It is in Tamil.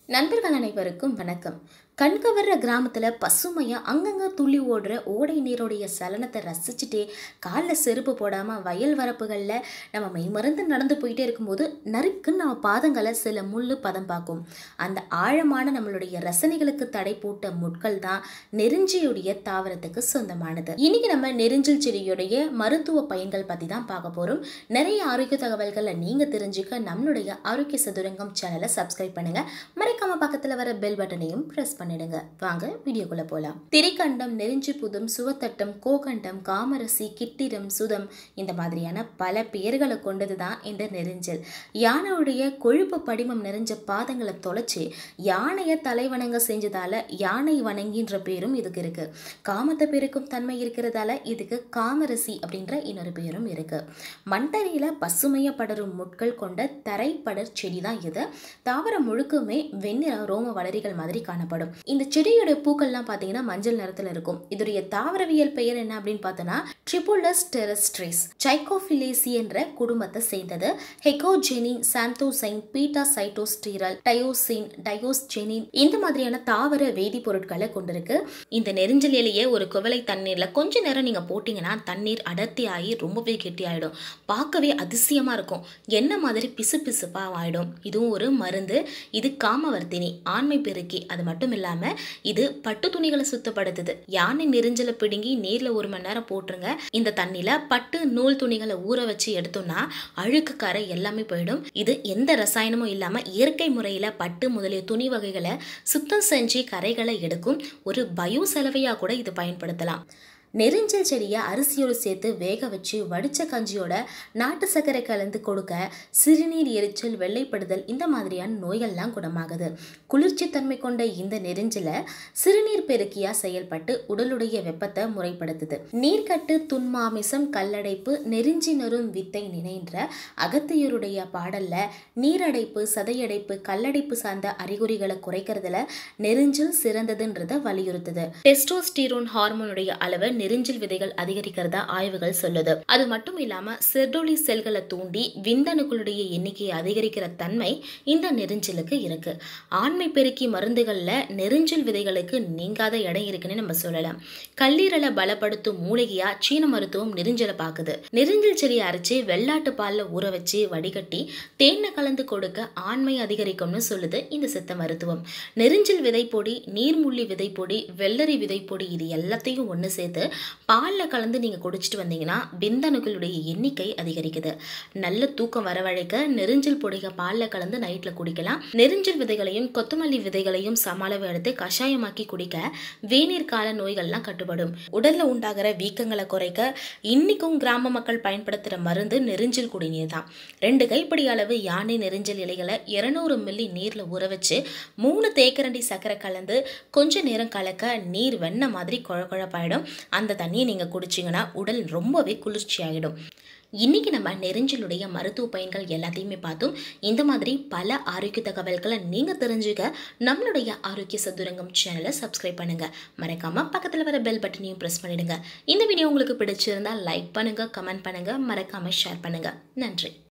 நண்பர்கள் அனைவருக்கும் வணக்கம் கண்கவர்ற கிராமத்தில் பசுமையாக அங்கங்கே துள்ளி ஓடுற ஓடை நீருடைய சலனத்தை ரசிச்சுட்டே காலில் செருப்பு போடாமல் வயல் வரப்புகளில் நம்ம மெய்மறந்து நடந்து போயிட்டே இருக்கும்போது நறுக்குன்னு நம்ம பாதங்களை சில முள்ளு பதம் பார்க்கும் அந்த ஆழமான நம்மளுடைய ரசனைகளுக்கு தடை போட்ட முட்கள் தான் நெருஞ்சியுடைய தாவரத்துக்கு சொந்தமானது இன்னைக்கு நம்ம நெருஞ்சில் செடியுடைய மருத்துவ பயன்கள் பற்றி தான் பார்க்க போகிறோம் நிறைய ஆரோக்கிய தகவல்களை நீங்கள் தெரிஞ்சுக்க நம்மளுடைய ஆரோக்கிய சதுரங்கம் சேனலை சப்ஸ்கிரைப் பண்ணுங்க மறைக்காம பக்கத்தில் வர பெல் பட்டனையும் ப்ரெஸ் பண்ணிடுங்க வாங்க வீடியோக்குள்ள போகலாம் திரிகண்டம் நெருஞ்சி புதும் சுவத்தட்டம் கோகண்டம் காமரசி கிட்டிரம் சுதம் இந்த மாதிரியான பல பெயர்களை கொண்டது தான் இந்த நெருஞ்சல் யானையுடைய கொழுப்பு படிமம் நிறைஞ்ச பாதங்களை தொலைச்சு யானையை தலைவணங்க செஞ்சதால யானை வணங்கின்ற பேரும் இதுக்கு இருக்கு காமத்தை பெருக்கும் தன்மை இருக்கிறதால இதுக்கு காமரசி அப்படின்ற இன்னொரு பேரும் இருக்கு மண்டரியில பசுமைய படரும் முட்கள் கொண்ட தரைப்படர் செடி தான் இது தாவரம் முழுக்குமே வெண்ணிற ரோம வளரிகள் மாதிரி காணப்படும் இந்த செடியோட பூக்கள்லாம் பார்த்தீங்கன்னா மஞ்சள் நிறத்தில் இருக்கும் இதோடைய தாவரவியல் பெயர் என்ன அப்படின்னு பார்த்தோன்னா ட்ரிபுலஸ் டெரஸ்ட்ரிஸ் சைக்கோஃபிலேசி என்ற குடும்பத்தை சேர்ந்தது ஹெகோஜெனின் சாந்தோசைன் பீட்டா சைட்டோஸ்டீரல் டயோசின் டயோஸ்ஜெனின் இந்த மாதிரியான தாவர வேதிப்பொருட்களை கொண்டிருக்கு இந்த நெரிஞ்சல் இலையை ஒரு குவளை தண்ணீரில் கொஞ்ச நேரம் நீங்கள் போட்டிங்கன்னா தண்ணீர் அடர்த்தி ஆகி ரொம்பவே கெட்டியாயிடும் பார்க்கவே அதிசயமாக இருக்கும் என்ன மாதிரி பிசு பிசுப்பாக ஆயிடும் இதுவும் ஒரு மருந்து இது காமவர்த்தினி ஆண்மை பெருக்கி அது மட்டும் இல்லாமல் இது பட்டு துணிகளை சுத்தப்படுத்துது யானை நெரிஞ்சலை பிடுங்கி நீரில் ஒரு மணி நேரம் போட்டுருங்க இந்த தண்ணியில் பட்டு நூல் துணிகளை ஊற வச்சு எடுத்தோம்னா அழுக்கு கரை எல்லாமே போயிடும் இது எந்த ரசாயனமும் இல்லாமல் இயற்கை முறையில் பட்டு முதலிய துணி வகைகளை சுத்தம் செஞ்சு கரைகளை எடுக்கும் ஒரு பயோ செலவையாக கூட இது பயன்படுத்தலாம் நெரிஞ்சல் செடியை அரிசியோடு சேர்த்து வேக வச்சு வடித்த கஞ்சியோட நாட்டு சர்க்கரை கலந்து கொடுக்க சிறுநீர் எரிச்சல் வெள்ளைப்படுதல் இந்த மாதிரியான நோய்கள்லாம் குணமாகுது குளிர்ச்சி தன்மை கொண்ட இந்த நெரிஞ்சலை சிறுநீர் பெருக்கியா செயல்பட்டு உடலுடைய வெப்பத்தை முறைப்படுத்துது நீர்க்கட்டு துன்மாமிசம் கல்லடைப்பு நெருஞ்சி நெரும் வித்தை நினைன்ற அகத்தியருடைய பாடல்ல நீரடைப்பு சதையடைப்பு கல்லடைப்பு சார்ந்த அறிகுறிகளை குறைக்கிறதுல நெரிஞ்சல் சிறந்ததுன்றத வலியுறுத்துது டெஸ்டோஸ்டீரோன் ஹார்மோனுடைய அளவை நெரிஞ்சில் விதைகள் அதிகரிக்கிறதா ஆய்வுகள் சொல்லுது அது மட்டும் இல்லாம செர்டோலி செல்களை தூண்டி விந்தணுக்களுடைய எண்ணிக்கையை அதிகரிக்கிற தன்மை இந்த நெரிஞ்சலுக்கு இருக்கு ஆண்மை பெருக்கி மருந்துகள்ல நெரிஞ்சல் விதைகளுக்கு நீங்காத இடம் இருக்குன்னு நம்ம சொல்லலாம் கல்லீரலை பலப்படுத்தும் மூலிகையா சீன மருத்துவம் நெரிஞ்சலை பாக்குது நெரிஞ்சல் செடியை அரைச்சு வெள்ளாட்டு பால்ல ஊற வச்சு வடிகட்டி தேனை கலந்து கொடுக்க ஆண்மை அதிகரிக்கும்னு சொல்லுது இந்த சித்த மருத்துவம் நெரிஞ்சல் விதைப்பொடி நீர்முள்ளி விதைப்பொடி வெள்ளரி விதைப்பொடி இது எல்லாத்தையும் ஒன்று சேர்த்து பாலில் கலந்து நீங்கள் குடிச்சிட்டு வந்தீங்கன்னா விந்தணுக்களுடைய எண்ணிக்கை அதிகரிக்குது நல்ல தூக்கம் வரவழைக்க நெரிஞ்சல் பொடிக பாலில் கலந்து நைட்டில் குடிக்கலாம் நெரிஞ்சல் விதைகளையும் கொத்தமல்லி விதைகளையும் சமாளவு எடுத்து கஷாயமாக்கி குடிக்க வேநீர் கால நோய்கள்லாம் கட்டுப்படும் உடல்ல உண்டாகிற வீக்கங்களை குறைக்க இன்னைக்கும் கிராம மக்கள் பயன்படுத்துகிற மருந்து நெரிஞ்சல் குடிநீர் தான் ரெண்டு கைப்பிடி அளவு யானை நெரிஞ்சல் இலைகளை இருநூறு மில்லி நீரில் ஊற வச்சு மூணு தேக்கரண்டி சர்க்கரை கலந்து கொஞ்ச நேரம் கலக்க நீர் வெண்ணெய் மாதிரி குழ குழப்பாயிடும் அந்த தண்ணியை நீங்கள் குடிச்சிங்கன்னா உடல் ரொம்பவே குளிர்ச்சி ஆகிடும் இன்றைக்கி நம்ம நெரிஞ்சலுடைய மருத்துவ பயன்கள் எல்லாத்தையுமே பார்த்தோம் இந்த மாதிரி பல ஆரோக்கிய தகவல்களை நீங்கள் தெரிஞ்சுக்க நம்மளுடைய ஆரோக்கிய சதுரங்கம் சேனலை சப்ஸ்கிரைப் பண்ணுங்கள் மறக்காமல் பக்கத்தில் வர பெல் பட்டனையும் ப்ரெஸ் பண்ணிடுங்க இந்த வீடியோ உங்களுக்கு பிடிச்சிருந்தால் லைக் பண்ணுங்கள் கமெண்ட் பண்ணுங்கள் மறக்காமல் ஷேர் பண்ணுங்கள் நன்றி